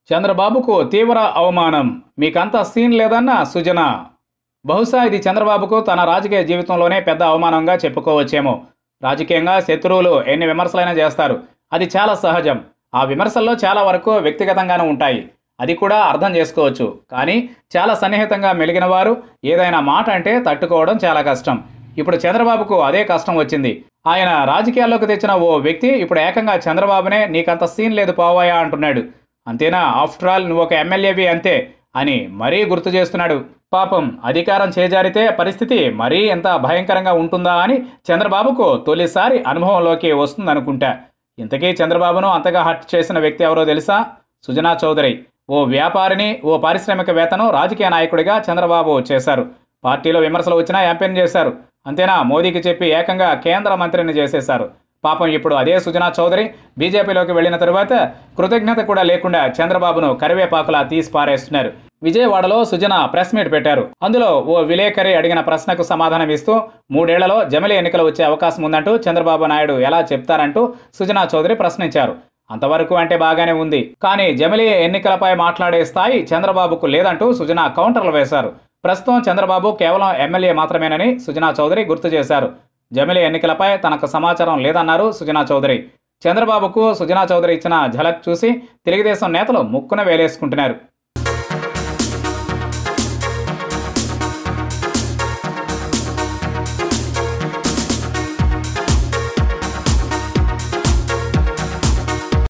చంద్రబాబుకు తీవ్ర అవమానం మీకంత సీన్ లేదన్న సుజన బహుశా ఇది చంద్రబాబుకు తన రాజకీయ జీవితంలోనే పెద్ద అవమానంగా చెప్పుకోవచ్చేమో రాజకీయంగా శత్రువులు ఎన్ని విమర్శలైనా చేస్తారు అది చాలా సహజం ఆ విమర్శల్లో చాలా వరకు వ్యక్తిగతంగానే ఉంటాయి అది కూడా అర్థం చేసుకోవచ్చు కానీ చాలా సన్నిహితంగా మెలిగిన వారు ఏదైనా మాట అంటే తట్టుకోవడం చాలా కష్టం ఇప్పుడు చంద్రబాబుకు అదే కష్టం వచ్చింది ఆయన రాజకీయాల్లోకి తెచ్చిన ఓ వ్యక్తి ఇప్పుడు ఏకంగా చంద్రబాబునే నీకంత సీన్ లేదు పోవాయా అంటున్నాడు అంతేనా ఆఫ్టర్ ఆల్ నువ్వు ఒక ఎమ్మెల్యేవి అంతే అని మరీ గుర్తు చేస్తున్నాడు పాపం అధికారం చేజారితే పరిస్థితి మరీ ఎంత భయంకరంగా ఉంటుందా అని చంద్రబాబుకు తొలిసారి అనుభవంలోకి వస్తుందనుకుంటా ఇంతకీ చంద్రబాబును అంతగా హట్ చేసిన వ్యక్తి ఎవరో తెలుసా సుజనా చౌదరి ఓ వ్యాపారిని ఓ పారిశ్రామికవేత్తను రాజకీయ నాయకుడిగా చంద్రబాబు చేశారు పార్టీలో విమర్శలు వచ్చినా ఎంపీని చేశారు అంతేనా మోదీకి చెప్పి ఏకంగా కేంద్ర మంత్రిని చేసేశారు పాపం ఇప్పుడు అదే సుజనా చౌదరి బీజేపీలోకి వెళ్ళిన తరువాత కృతజ్ఞత కూడా లేకుండా చంద్రబాబును కరివేపాకులా తీసి పారేస్తున్నారు విజయవాడలో సుజన ప్రెస్ మీట్ పెట్టారు అందులో ఓ విలేకరి అడిగిన ప్రశ్నకు సమాధానం ఇస్తూ మూడేళ్లలో జమిలి ఎన్నికలు వచ్చే అవకాశం ఉందంటూ చంద్రబాబు నాయుడు ఎలా చెప్తారంటూ సుజనా చౌదరి ప్రశ్నించారు అంతవరకు అంటే బాగానే ఉంది కానీ జమిలి ఎన్నికలపై మాట్లాడే స్థాయి చంద్రబాబుకు లేదంటూ సుజన కౌంటర్లు వేశారు ప్రస్తుతం చంద్రబాబు కేవలం ఎమ్మెల్యే మాత్రమేనని సుజనా చౌదరి గుర్తు చేశారు జమిలి ఎన్నికలపై తనకు సమాచారం లేదన్నారు సుజనా చౌదరి చంద్రబాబుకు సుజనా చౌదరి ఇచ్చిన ఝలక్ చూసి తెలుగుదేశం నేతలు ముక్కున వేలేసుకుంటున్నారు